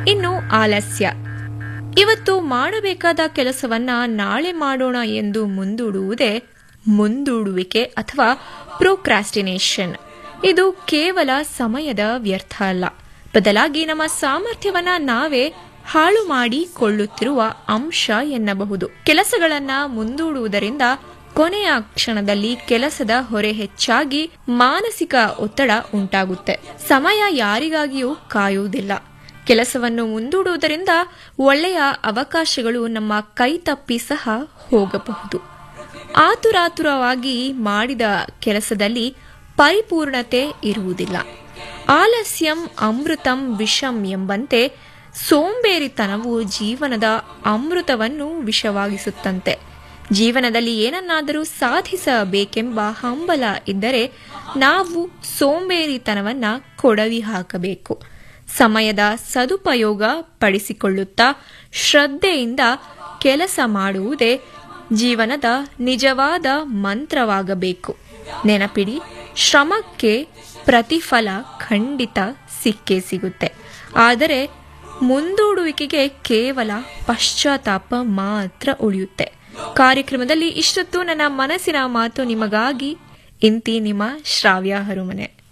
ಇನ್ನು ಆಲಸ್ಯ ಇವತ್ತು ಮಾಡಬೇಕಾದ ಕೆಲಸವನ್ನ ನಾಳೆ ಮಾಡೋಣ ಎಂದು ಮುಂದೂಡುವುದೇ ಮುಂದೂಡುವಿಕೆ ಅಥವಾ ಪ್ರೋಕ್ರಾಸ್ಟಿನೇಷನ್ ಇದು ಕೇವಲ ಸಮಯದ ವ್ಯರ್ಥ ಅಲ್ಲ ಬದಲಾಗಿ ನಮ್ಮ ಸಾಮರ್ಥ್ಯವನ್ನ ನಾವೇ ಹಾಳು ಮಾಡಿಕೊಳ್ಳುತ್ತಿರುವ ಅಂಶ ಎನ್ನಬಹುದು ಕೆಲಸಗಳನ್ನ ಮುಂದೂಡುವುದರಿಂದ ಕೊನೆಯ ಕ್ಷಣದಲ್ಲಿ ಕೆಲಸದ ಹೊರೆ ಹೆಚ್ಚಾಗಿ ಮಾನಸಿಕ ಒತ್ತಡ ಉಂಟಾಗುತ್ತೆ ಸಮಯ ಯಾರಿಗಾಗಿಯೂ ಕಾಯುವುದಿಲ್ಲ ಕೆಲಸವನ್ನು ಮುಂದೂಡುವುದರಿಂದ ಒಳ್ಳೆಯ ಅವಕಾಶಗಳು ನಮ್ಮ ಕೈ ತಪ್ಪಿ ಸಹ ಹೋಗಬಹುದು ಆತುರಾತುರವಾಗಿ ಮಾಡಿದ ಕೆಲಸದಲ್ಲಿ ಪರಿಪೂರ್ಣತೆ ಇರುವುದಿಲ್ಲ ಆಲಸ್ಯಂ ಅಮೃತಂ ವಿಷಂ ಎಂಬಂತೆ ಸೋಂಬೇರಿತನವು ಜೀವನದ ಅಮೃತವನ್ನು ವಿಷವಾಗಿಸುತ್ತಂತೆ ಜೀವನದಲ್ಲಿ ಏನನ್ನಾದರೂ ಸಾಧಿಸಬೇಕೆಂಬ ಹಂಬಲ ಇದ್ದರೆ ನಾವು ಸೋಂಬೇರಿತನವನ್ನ ಕೊಡವಿ ಹಾಕಬೇಕು ಸಮಯದ ಸದುಪಯೋಗ ಪಡಿಸಿಕೊಳ್ಳುತ್ತಾ ಶ್ರದ್ಧೆಯಿಂದ ಕೆಲಸ ಮಾಡುವುದೇ ಜೀವನದ ನಿಜವಾದ ಮಂತ್ರವಾಗಬೇಕು ನೆನಪಿಡಿ ಶ್ರಮಕ್ಕೆ ಪ್ರತಿಫಲ ಖಂಡಿತ ಸಿಕ್ಕೇ ಸಿಗುತ್ತೆ ಆದರೆ ಮುಂದೂಡುವಿಕೆಗೆ ಕೇವಲ ಪಶ್ಚಾತ್ತಾಪ ಮಾತ್ರ ಉಳಿಯುತ್ತೆ ಕಾರ್ಯಕ್ರಮದಲ್ಲಿ ಇಷ್ಟೊತ್ತು ನನ್ನ ಮನಸ್ಸಿನ ಮಾತು ನಿಮಗಾಗಿ ಇಂತಿ ನಿಮ್ಮ ಶ್ರಾವ್ಯ ಹರುಮನೆ